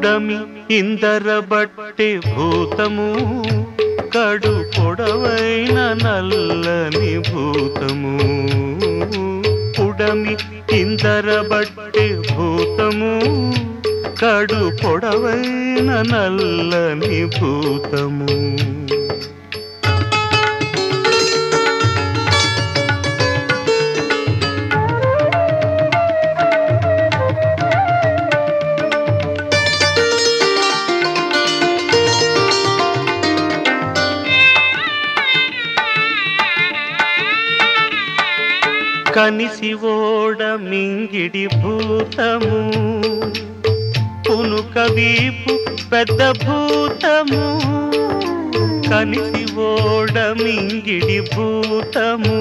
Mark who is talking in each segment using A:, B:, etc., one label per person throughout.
A: పుడమి ఇందర బట్టి భూతము కడు పొడవైన నల్లని భూతము పుడమి ఇందర బట్టి భూతము కడు పొడవైన నల్లని భూతము కనిసి ఓడ మింగిడి భూతము పునుక వీపు పెద్ద భూతము కనిసి ఓడ మింగిడి భూతము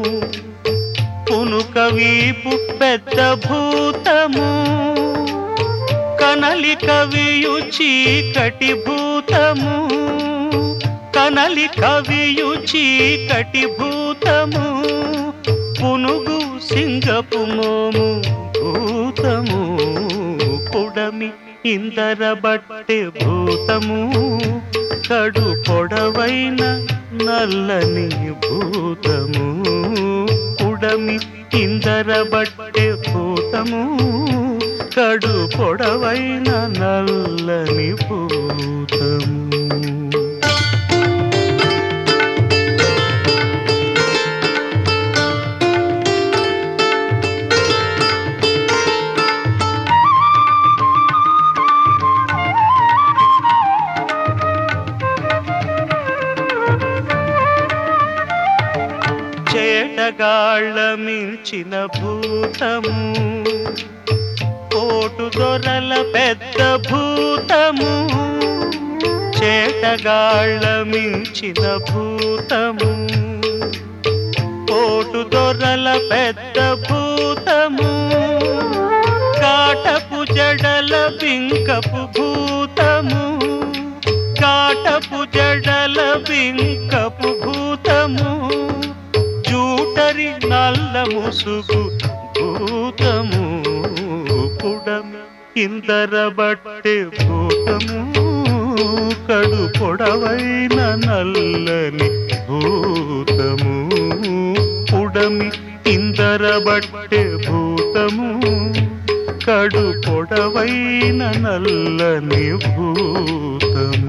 A: పునుక వీపు పెద్ద భూతము కనలి కవియు చీకటి భూతము కనలి కవియు చీకటి భూతము పునుగు సింగపు మోము భూతము పుడమి ఇందర బట్టె భూతము కడు పొడవైన నల్లని భూతము పుడమి ఇందర బట్టె భూతము కడు పొడవైన నల్లని భూతము చేటగాళ్ళ మించిన భూతము కోటు దొరల పెద్ద భూతము చేటగాళ్ళ మించిన భూతము కోటు దొరల పెద్ద భూతము కాటపు జడల బింకపు భూతము కాటపు జడల బింకపు భూతము జూటరి నల్ల ముసుగు భూతము పుడమి ఇందర బట్టె భూతము కడు పొడవైన నల్లని భూతము పుడమి ఇందర బట్టె భూతము కడు పొడవైన నల్లని భూతము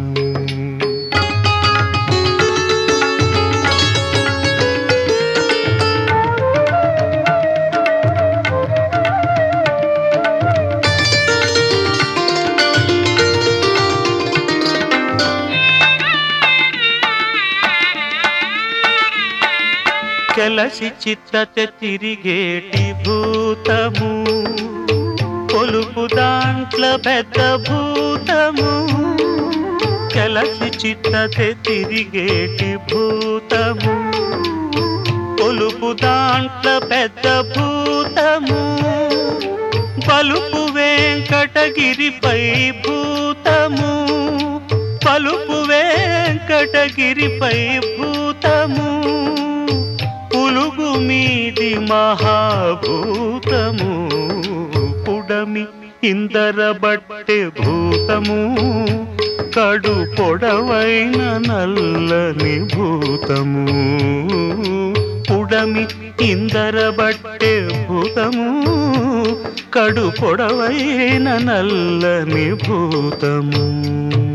A: కెలసి చిత్తత తిరిగేటి భూతము కొలుపు దాంట్ల పెద్ద భూతము కెలసి చిత్తత తిరిగేటి భూతము కొలుపు దాంట్ల పెద్ద భూతము పలుపు వెంకటగిరిపై భూతము పలుపు వెంకటగిరిపై భూతము పులుగు మీది మహాభూతము పుడమి ఇందర బట్టె భూతము కడు పొడవైన నల్లని భూతము పుడమి ఇందర బట్టె భూతము కడు పొడవైన నల్లని భూతము